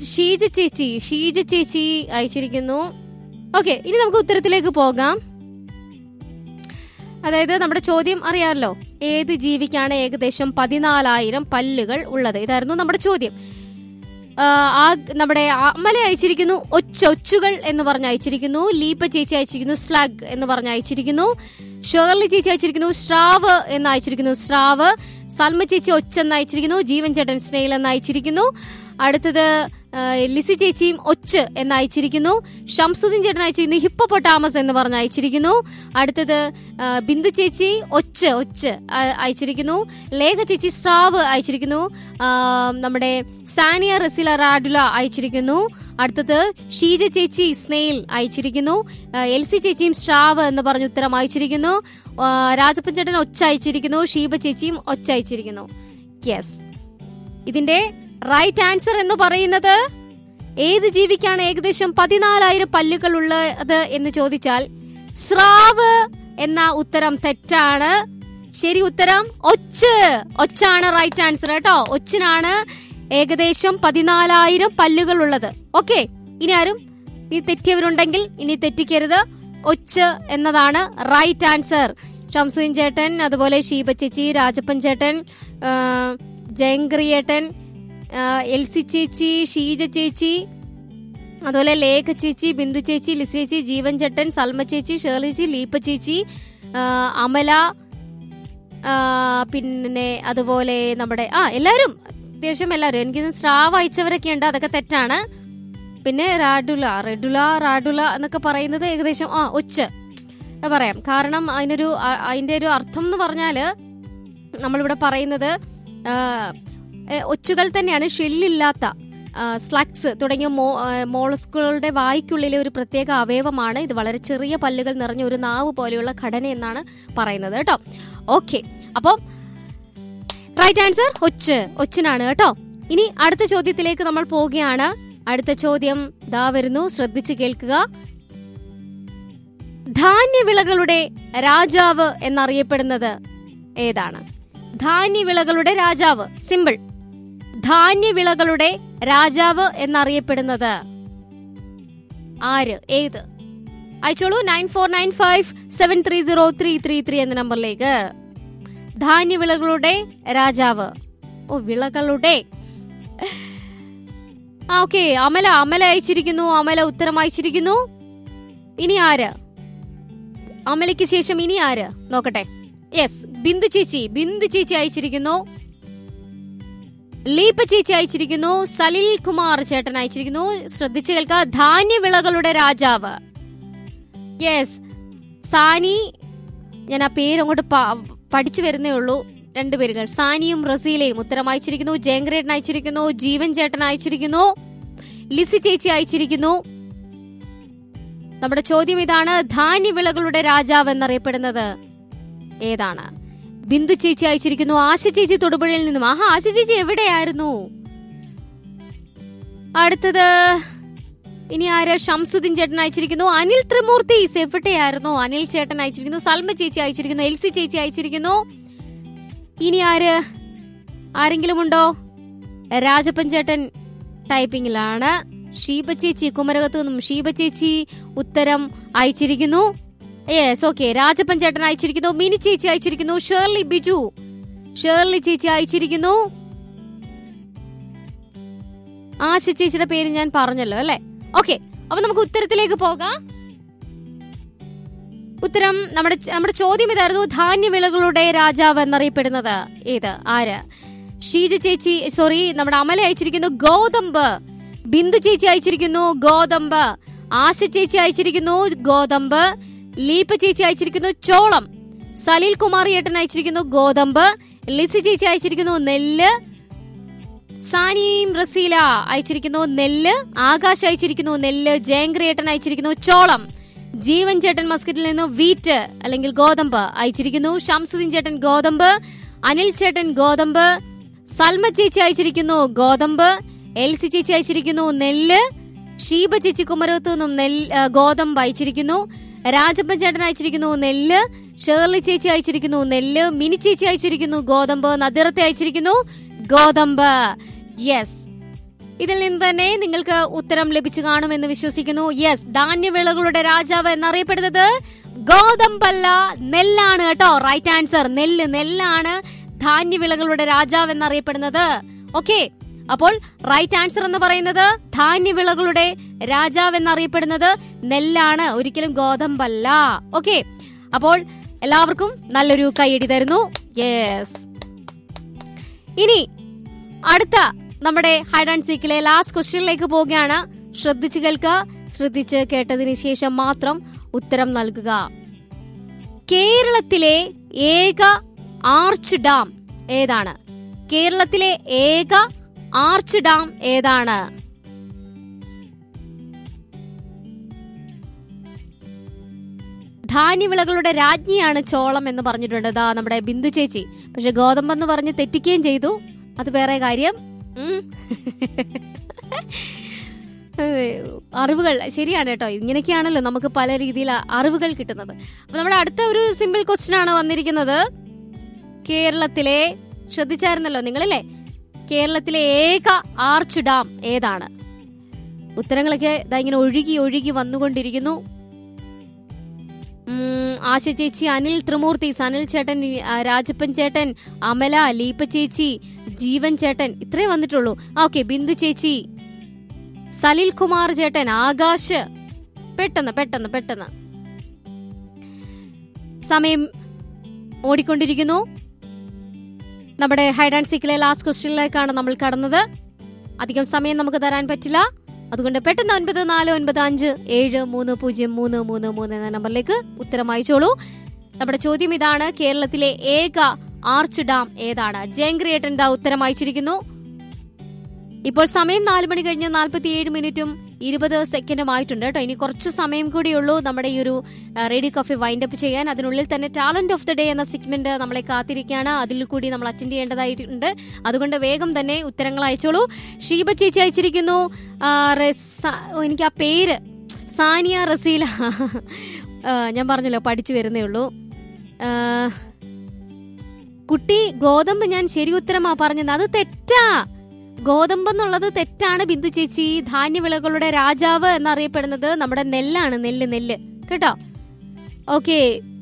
ഷീജ ചേച്ചി ഷീജ ചേച്ചി അയച്ചിരിക്കുന്നു ഓക്കെ ഇനി നമുക്ക് ഉത്തരത്തിലേക്ക് പോകാം അതായത് നമ്മുടെ ചോദ്യം അറിയാമല്ലോ ഏത് ജീവിക്കാണ് ഏകദേശം പതിനാലായിരം പല്ലുകൾ ഉള്ളത് ഇതായിരുന്നു നമ്മുടെ ചോദ്യം ആ, ആ നമ്മുടെ അമല അയച്ചിരിക്കുന്നു ഒച്ച ഒച്ചുകൾ എന്ന് പറഞ്ഞ് അയച്ചിരിക്കുന്നു ലീപ ചേച്ചി അയച്ചിരിക്കുന്നു സ്ലഗ് എന്ന് പറഞ്ഞ് അയച്ചിരിക്കുന്നു ഷേർലി ചേച്ചി അയച്ചിരിക്കുന്നു ശ്രാവ് എന്ന് അയച്ചിരിക്കുന്നു സ്രാവ് സൽമ ചേച്ചി ഒച്ച എന്ന് അയച്ചിരിക്കുന്നു ജീവൻ ചേട്ടൻ സ്നേഹിൽ എന്ന് അയച്ചിരിക്കുന്നു അടുത്തത് ആ, ലിസി ചേച്ചിയും ഒച്ച് എന്ന് അയച്ചിരിക്കുന്നു ഷംസുദ്ദീൻ ചേട്ടൻ അയച്ചിരിക്കുന്നു ഹിപ്പോപ്പൊട്ടാമസ് എന്ന് പറഞ്ഞ് അയച്ചിരിക്കുന്നു അടുത്തത് ആ, ബിന്ദു ചേച്ചി ഒച്ച് ഒച്ച് ആ, അയച്ചിരിക്കുന്നു ലേഖ ചേച്ചി സ്രാവ് അയച്ചിരിക്കുന്നു ആ, നമ്മുടെ സാനിയ റസില റാഡുല അയച്ചിരിക്കുന്നു അടുത്തത് ഷീജ ചേച്ചി സ്നെയിൽ അയച്ചിരിക്കുന്നു ആ, എൽസി ചേച്ചിയും സ്രാവ് എന്ന് പറഞ്ഞ് ഉത്തരം അയച്ചിരിക്കുന്നു ആ, രാജപ്പൻ ചേട്ടൻ ഒച്ച അയച്ചിരിക്കുന്നു ഷീബ ചേച്ചിയും ഒച്ച അയച്ചിരിക്കുന്നു യെസ് ഇതിന്റെ റൈറ്റ് ആൻസർ എന്ന് പറയുന്നത് ഏത് ജീവിക്കാണ് ഏകദേശം പതിനാലായിരം പല്ലുകൾ ഉള്ളത് എന്ന് ചോദിച്ചാൽ സ്രാവ് എന്ന ഉത്തരം തെറ്റാണ് ശരി ഉത്തരം ഒച്ച് ഒച്ചാണ് റൈറ്റ് ആൻസർ കേട്ടോ ഒച്ചിനാണ് ഏകദേശം പതിനാലായിരം പല്ലുകൾ ഉള്ളത് ഓക്കെ ഇനി ആരും ഇനി തെറ്റിയവരുണ്ടെങ്കിൽ ഇനി തെറ്റിക്കരുത് ഒച്ച് എന്നതാണ് റൈറ്റ് ആൻസർ ഷംസുദ്ദീൻ ചേട്ടൻ അതുപോലെ ഷീബ ചേച്ചി രാജപ്പൻ ചേട്ടൻ ആ, ജയങ്ക്രിയേട്ടൻ ആ, എൽസി ചേച്ചി ഷീജ ചേച്ചി അതുപോലെ ലേഖ ചേച്ചി ബിന്ദു ചേച്ചി ലിസി ചേച്ചി ജീവൻ ചേട്ടൻ സൽമ ചേച്ചി ഷേർലി ചേച്ചി ലീപ ചേച്ചി ആ, അമല ആ, പിന്നെ അതുപോലെ നമ്മുടെ ആ എല്ലാവരും അത്യാവശ്യം എല്ലാവരും എനിക്ക് സ്രാവ് അയച്ചവരൊക്കെ ഉണ്ട് അതൊക്കെ തെറ്റാണ് പിന്നെ റാഡുല റെഡുല റാഡുല എന്നൊക്കെ പറയുന്നത് ഏകദേശം ആ ഒച്ച് അത് പറയാം കാരണം അതിനൊരു അ- അതിന്റെ ഒരു അർത്ഥം എന്ന് പറഞ്ഞാല് നമ്മളിവിടെ പറയുന്നത് ആ, എ, ഒച്ചുകൾ തന്നെയാണ് ഷെല്ലില്ലാത്ത സ്ലക്സ് തുടങ്ങിയ മോ ആ, മോളസ്കുകളുടെ വായ്ക്കുള്ളിലെ ഒരു പ്രത്യേക അവയവമാണ് ഇത് വളരെ ചെറിയ പല്ലുകൾ നിറഞ്ഞ ഒരു നാവ് പോലെയുള്ള ഘടന എന്നാണ് പറയുന്നത് കേട്ടോ ഓക്കെ അപ്പം റൈറ്റ് ആൻസർ ഒച്ച് ഒച്ചിനാണ് കേട്ടോ ഇനി അടുത്ത ചോദ്യത്തിലേക്ക് നമ്മൾ പോവുകയാണ് അടുത്ത ചോദ്യം ദാ വരുന്നു ശ്രദ്ധിച്ചു കേൾക്കുക ധാന്യവിളകളുടെ രാജാവ് എന്നറിയപ്പെടുന്നത് ഏതാണ് ധാന്യവിളകളുടെ രാജാവ് സിമ്പിൾ ധാന്യവിളകളുടെ രാജാവ് എന്നറിയപ്പെടുന്നത് ആര് ഏത് അയച്ചോളൂ nine four nine five seven three zero three three three എന്ന നമ്പറിലേക്ക് ധാന്യവിളകളുടെ രാജാവ് ഓ വിളകളുടെ ആ ഓക്കെ അമല അമല അയച്ചിരിക്കുന്നു അമല ഉത്തരം അയച്ചിരിക്കുന്നു ഇനി ആര് അമലയ്ക്ക് ശേഷം ഇനി ആര് നോക്കട്ടെ യെസ് ബിന്ദു ചേച്ചി ബിന്ദു ചേച്ചി അയച്ചിരിക്കുന്നു ലീപ ചേച്ചി അയച്ചിരിക്കുന്നു സലിൽ കുമാർ ചേട്ടൻ അയച്ചിരിക്കുന്നു ശ്രദ്ധിച്ചു കേൾക്കുക ധാന്യവിളകളുടെ രാജാവ് യെസ് സാനി ഞാൻ ആ പേര് അങ്ങോട്ട് പ- പഠിച്ചു വരുന്നേ ഉള്ളൂ രണ്ടുപേരുകൾ സാനിയും റസീലയും ഉത്തരം അയച്ചിരിക്കുന്നു ജയങ്ക്രേട്ടൻ അയച്ചിരിക്കുന്നു ജീവൻ ചേട്ടൻ അയച്ചിരിക്കുന്നു ലിസി ചേച്ചി അയച്ചിരിക്കുന്നു നമ്മുടെ ചോദ്യം ഇതാണ് ധാന്യവിളകളുടെ രാജാവ് എന്നറിയപ്പെടുന്നത് ഏതാണ് ബിന്ദു ചേച്ചി അയച്ചിരിക്കുന്നു ആശ ചേച്ചി തൊടുപുഴയിൽ നിന്നും ആഹാ ആശ ചേച്ചി എവിടെയായിരുന്നു അടുത്തത് ഇനി ആര് ഷംസുദ്ദീൻ ചേട്ടൻ അയച്ചിരിക്കുന്നു അനിൽ ത്രിമൂർത്തീസ് എവിടെയായിരുന്നു അനിൽ ചേട്ടൻ അയച്ചിരിക്കുന്നു സൽമ ചേച്ചി അയച്ചിരിക്കുന്നു എൽസി ചേച്ചി അയച്ചിരിക്കുന്നു ഇനി ആര് ആരെങ്കിലും ഉണ്ടോ രാജപ്പൻ ചേട്ടൻ ടൈപ്പിംഗിലാണ് ഷീബ ചേച്ചി കുമരകത്ത് നിന്നും ഷീബ ചേച്ചി ഉത്തരം അയച്ചിരിക്കുന്നു യെസ് ഓക്കെ രാജപ്പൻ ചേട്ടൻ അയച്ചിരിക്കുന്നു മിനി ചേച്ചി അയച്ചിരിക്കുന്നു ഷേർലി ബിജു ഷേർലി ചേച്ചി അയച്ചിരിക്കുന്നു ആശ ചേച്ചിയുടെ പേര് ഞാൻ പറഞ്ഞല്ലോ അല്ലെ ഓക്കെ അപ്പൊ നമുക്ക് ഉത്തരത്തിലേക്ക് പോകാം ഉത്തരം നമ്മുടെ നമ്മുടെ ചോദ്യം ഇതായിരുന്നു ധാന്യവിളകളുടെ രാജാവ് എന്നറിയപ്പെടുന്നത് ഏത് ആര് ഷീജ ചേച്ചി സോറി നമ്മുടെ അമല അയച്ചിരിക്കുന്നു ഗോതമ്പ് ബിന്ദു ചേച്ചി അയച്ചിരിക്കുന്നു ഗോതമ്പ് ആശ ചേച്ചി അയച്ചിരിക്കുന്നു ഗോതമ്പ് ലീപ ചേച്ചി അയച്ചിരിക്കുന്നു ചോളം സലീൽ കുമാർ ഏട്ടൻ അയച്ചിരിക്കുന്നു ഗോതമ്പ് ലിസി ചേച്ചി അയച്ചിരിക്കുന്നു നെല്ല് സാനിയും റസീല അയച്ചിരിക്കുന്നു നെല്ല് ആകാശ് അയച്ചിരിക്കുന്നു നെല്ല് ജയങ്ക്രേട്ടൻ അയച്ചിരിക്കുന്നു ചോളം ജീവൻ ചേട്ടൻ മസ്കറ്റിൽ നിന്ന് വീറ്റ് അല്ലെങ്കിൽ ഗോതമ്പ് അയച്ചിരിക്കുന്നു ഷംസുദ്ദീൻ ചേട്ടൻ ഗോതമ്പ് അനിൽ ചേട്ടൻ ഗോതമ്പ് സൽമ ചേച്ചി അയച്ചിരിക്കുന്നു ഗോതമ്പ് എൽസി ചേച്ചി അയച്ചിരിക്കുന്നു നെല്ല് ഷീബ ചേച്ചി കുമരകത്ത് നിന്നും നെല്ല് ആ, ഗോതമ്പ് അയച്ചിരിക്കുന്നു രാജപ്പൻ ചേട്ടൻ അയച്ചിരിക്കുന്നു നെല്ല് ഷേർലി ചേച്ചി അയച്ചിരിക്കുന്നു നെല്ല് മിനി ചേച്ചി അയച്ചിരിക്കുന്നു ഗോതമ്പ് നദിറത്തെ അയച്ചിരിക്കുന്നു ഗോതമ്പ് യെസ് ഇതിൽ നിന്ന് തന്നെ നിങ്ങൾക്ക് ഉത്തരം ലഭിച്ചു കാണുമെന്ന് വിശ്വസിക്കുന്നു യെസ് ധാന്യവിളകളുടെ രാജാവ് എന്നറിയപ്പെടുന്നത് ഗോതമ്പല്ല നെല്ലാണ് കേട്ടോ റൈറ്റ് ആൻസർ നെല്ല് നെല്ലാണ് ധാന്യവിളകളുടെ രാജാവ് എന്നറിയപ്പെടുന്നത് ഓക്കെ അപ്പോൾ റൈറ്റ് ആൻസർ എന്ന് പറയുന്നത് ധാന്യവിളകളുടെ രാജാവ് എന്നറിയപ്പെടുന്നത് നെല്ലാണ് ഒരിക്കലും ഗോതമ്പല്ല ഓക്കെ അപ്പോൾ എല്ലാവർക്കും നല്ലൊരു കൈയടി തരുന്നു യെസ് ഇനി അടുത്ത നമ്മുടെ ഹൈഡ് ആൻഡ് സീക്കിലെ ലാസ്റ്റ് ക്വസ്റ്റ്യനിലേക്ക് പോവുകയാണ് ശ്രദ്ധിച്ചു കേൾക്കുക ശ്രദ്ധിച്ച് കേട്ടതിന് ശേഷം മാത്രം ഉത്തരം നൽകുക കേരളത്തിലെ ഏക ആർച്ച് ഡാം ഏതാണ് കേരളത്തിലെ ഏക ആർച്ച് ഡാം ഏതാണ് ധാന്യവിളകളുടെ രാജ്ഞിയാണ് ചോളം എന്ന് പറഞ്ഞിട്ടുണ്ട് ദാ നമ്മുടെ ബിന്ദു ചേച്ചി പക്ഷെ ഗോതമ്പെന്ന് പറഞ്ഞ് തെറ്റിക്കുകയും ചെയ്തു അത് വേറെ കാര്യം ഉം. ഏഹ്, അറിവുകൾ ശരിയാണ് കേട്ടോ ഇങ്ങനെയൊക്കെയാണല്ലോ നമുക്ക് പല രീതിയിൽ അറിവുകൾ കിട്ടുന്നത് അപ്പൊ നമ്മുടെ അടുത്ത ഒരു സിമ്പിൾ ക്വസ്റ്റ്യൻ ആണ് വന്നിരിക്കുന്നത് കേരളത്തിലെ ശ്രദ്ധിച്ചായിരുന്നല്ലോ നിങ്ങളല്ലേ കേരളത്തിലെ ഏക ആർച്ച് ഡാം ഏതാണ് ഉത്തരങ്ങളൊക്കെ ഇതാ ഇങ്ങനെ ഒഴുകി ഒഴുകി വന്നുകൊണ്ടിരിക്കുന്നു ഉം, ആശ ചേച്ചി അനിൽ ത്രിമൂർത്തീസ് അനിൽ ചേട്ടൻ ആ, രാജപ്പൻ ചേട്ടൻ അമല ലീപ ചേച്ചി ജീവൻ ചേട്ടൻ ഇത്രേ വന്നിട്ടുള്ളൂ ഓക്കെ ബിന്ദു ചേച്ചി സലിൽ കുമാർ ചേട്ടൻ ആകാശ് പെട്ടെന്ന് പെട്ടെന്ന് പെട്ടെന്ന് സമയം ഓടിക്കൊണ്ടിരിക്കുന്നു നമ്മുടെ ഹൈഡ് ആൻഡ് സീക്കിലെ ലാസ്റ്റ് ക്വസ്റ്റ്യനിലേക്കാണ് നമ്മൾ കടന്നത് അധികം സമയം നമുക്ക് തരാൻ പറ്റില്ല അതുകൊണ്ട് പെട്ടെന്ന് ഒൻപത് നാല് ഒൻപത് അഞ്ച് ഏഴ് മൂന്ന് പൂജ്യം മൂന്ന് മൂന്ന് മൂന്ന് എന്ന നമ്പറിലേക്ക് ഉത്തരം അയച്ചോളൂ നമ്മുടെ ചോദ്യം ഇതാണ് കേരളത്തിലെ ഏക ആർച്ച് ഡാം ഏതാണ് ജയങ്ക്രിയേട്ടൻ ദാ ഉത്തരം അയച്ചിരിക്കുന്നു ഇപ്പോൾ സമയം നാല് മണി കഴിഞ്ഞ് നാൽപ്പത്തി ഏഴ് മിനിറ്റും ഇരുപത് സെക്കൻഡും ആയിട്ടുണ്ട് കേട്ടോ ഇനി കുറച്ച് സമയം കൂടിയുള്ളൂ നമ്മുടെ ഈ ഒരു റേഡിയോ കോഫി വൈൻഡ് അപ്പ് ചെയ്യാൻ അതിനുള്ളിൽ തന്നെ ടാലന്റ് ഓഫ് ദി ഡേ എന്ന സെഗ്മെന്റ് നമ്മളെ കാത്തിരിക്കുകയാണ് അതിൽ കൂടി നമ്മൾ അറ്റൻഡ് ചെയ്യേണ്ടതായിട്ടുണ്ട് അതുകൊണ്ട് വേഗം തന്നെ ഉത്തരങ്ങൾ അയച്ചോളൂ ഷീബ ചേച്ചി അയച്ചിരിക്കുന്നു ആ, റെസ- ഓ, എനിക്ക് ആ പേര് സാനിയ റസീല ആ, ഞാൻ പറഞ്ഞല്ലോ പഠിച്ചു വരുന്നേ ഉള്ളൂ ആ, കുട്ടി ഗോതമ്പ് ഞാൻ ശരി ഉത്തരമാ പറഞ്ഞത് അത് തെറ്റാ ഗോതമ്പ് എന്നുള്ളത് തെറ്റാണ് ബിന്ദു ചേച്ചി ധാന്യവിളകളുടെ രാജാവ് എന്നറിയപ്പെടുന്നത് നമ്മുടെ നെല്ലാണ് നെല്ല് നെല്ല് കേട്ടോ ഓക്കെ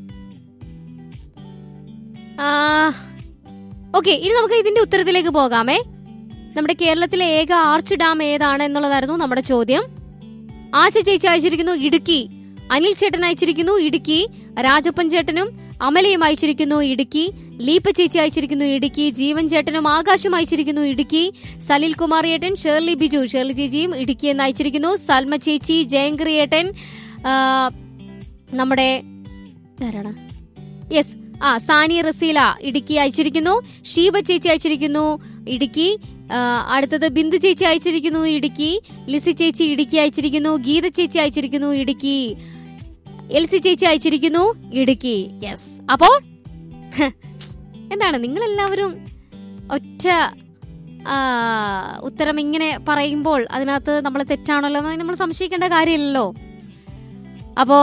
ഓക്കെ ഇനി നമുക്ക് ഇതിന്റെ ഉത്തരത്തിലേക്ക് പോകാമേ നമ്മുടെ കേരളത്തിലെ ഏക ആർച്ച് ഡാം ഏതാണ് എന്നുള്ളതായിരുന്നു നമ്മുടെ ചോദ്യം ആശ ചേച്ചി അയച്ചിരിക്കുന്നു ഇടുക്കി അനിൽ ചേട്ടൻ അയച്ചിരിക്കുന്നു ഇടുക്കി രാജപ്പൻ ചേട്ടനും അമലയും അയച്ചിരിക്കുന്നു ഇടുക്കി ലീപ ചേച്ചി അയച്ചിരിക്കുന്നു ഇടുക്കി ജീവൻ ചേട്ടനും ആകാശം അയച്ചിരിക്കുന്നു ഇടുക്കി സലിൽ കുമാർ ഏട്ടൻ ഷേർലി ബിജു ഷേർലി ചേച്ചിയും ഇടുക്കി എന്ന് അയച്ചിരിക്കുന്നു സൽമ ചേച്ചി ജയങ്കറി ഏട്ടൻ ആ, നമ്മുടെ ആരാണ് യെസ് ആ സാനി റസീല ഇടുക്കി അയച്ചിരിക്കുന്നു ഷീബ ചേച്ചി അയച്ചിരിക്കുന്നു ഇടുക്കി ആ, അടുത്തത് ബിന്ദു ചേച്ചി അയച്ചിരിക്കുന്നു ഇടുക്കി ലിസി ചേച്ചി ഇടുക്കി അയച്ചിരിക്കുന്നു ഗീത ചേച്ചി അയച്ചിരിക്കുന്നു ഇടുക്കി എൽസി ചേച്ചി അയച്ചിരിക്കുന്നു ഇടുക്കി യെസ് അപ്പോ ഹ്, എന്താണ് നിങ്ങൾ എല്ലാവരും ഒറ്റ ആ, ഉത്തരം ഇങ്ങനെ പറയുമ്പോൾ അതിനകത്ത് നമ്മൾ തെറ്റാണല്ലോ എന്ന് നമ്മൾ സംശയിക്കേണ്ട കാര്യമില്ലല്ലോ അപ്പോ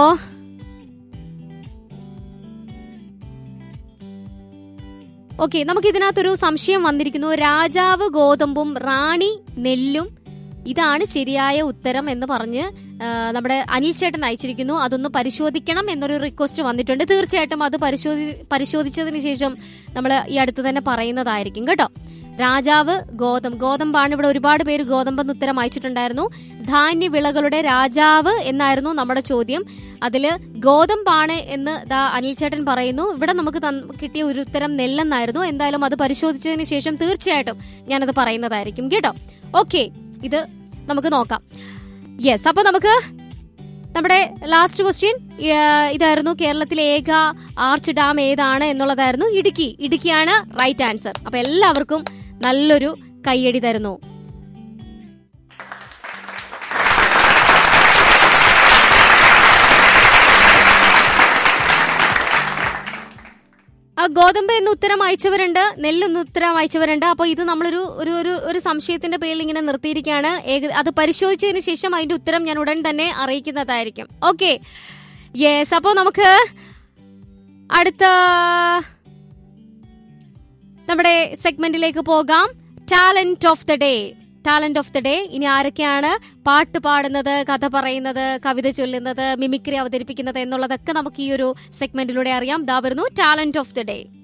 ഓക്കെ നമുക്ക് ഇതിനകത്തൊരു സംശയം വന്നിരിക്കുന്നു രാജാവ് ഗോതമ്പും റാണി നെല്ലും ഇതാണ് ശരിയായ ഉത്തരം എന്ന് പറഞ്ഞ് ആ, നമ്മുടെ അനിൽ ചേട്ടൻ അയച്ചിരിക്കുന്നു അതൊന്ന് പരിശോധിക്കണം എന്നൊരു റിക്വസ്റ്റ് വന്നിട്ടുണ്ട് തീർച്ചയായിട്ടും അത് പരിശോധി പരിശോധിച്ചതിന് ശേഷം നമ്മൾ ഈ അടുത്ത് തന്നെ പറയുന്നതായിരിക്കും കേട്ടോ രാജാവ് ഗോതമ്പ് ഗോതമ്പാണ് ഇവിടെ ഒരുപാട് പേര് ഗോതമ്പെന്ന് ഉത്തരം അയച്ചിട്ടുണ്ടായിരുന്നു ധാന്യവിളകളുടെ രാജാവ് എന്നായിരുന്നു നമ്മുടെ ചോദ്യം അതില് ഗോതമ്പാണ് എന്ന് ദാ അനിൽ ചേട്ടൻ പറയുന്നു ഇവിടെ നമുക്ക് തന്ന- കിട്ടിയ ഒരു ഉത്തരം നെല്ലെന്നായിരുന്നു എന്തായാലും അത് പരിശോധിച്ചതിന് ശേഷം തീർച്ചയായിട്ടും ഞാനത് പറയുന്നതായിരിക്കും കേട്ടോ ഓക്കെ ഇത് നമുക്ക് നോക്കാം യെസ് അപ്പൊ നമുക്ക് നമ്മുടെ ലാസ്റ്റ് ക്വസ്റ്റ്യൻ ഇതായിരുന്നു കേരളത്തിലെ ഏക ആർച്ച് ഡാം ഏതാണ് എന്നുള്ളതായിരുന്നു ഇടുക്കി ഇടുക്കിയാണ് റൈറ്റ് ആൻസർ അപ്പൊ എല്ലാവർക്കും നല്ലൊരു കയ്യടി തരുന്നു ആ, ഗോതമ്പ് എന്ന് ഉത്തരം അയച്ചവരുണ്ട് നെല്ലെന്ന് ഉത്തരം അയച്ചവരുണ്ട് അപ്പോൾ ഇത് നമ്മളൊരു ഒരു ഒരു ഒരു സംശയത്തിന്റെ പേരിൽ ഇങ്ങനെ നിർത്തിയിരിക്കുകയാണ് ഏക- അത് പരിശോധിച്ചതിന് ശേഷം അതിന്റെ ഉത്തരം ഞാൻ ഉടൻ തന്നെ അറിയിക്കുന്നതായിരിക്കും ഓക്കെ യെസ് അപ്പോൾ നമുക്ക് അടുത്ത നമ്മുടെ സെഗ്മെന്റിലേക്ക് പോകാം talent of the day talent of the day ഇനി ആരൊക്കെയാണ് പാട്ട് പാടുന്നത് കഥ പറയുന്നത് കവിത ചൊല്ലുന്നത് മിമിക്രി അവതരിപ്പിക്കുന്നത് എന്നുള്ളതൊക്കെ നമുക്ക് ഈ ഒരു സെഗ്മെന്റിലൂടെ അറിയാം ദാ വരുന്നു ടാലന്റ് ഓഫ് ദി ഡേ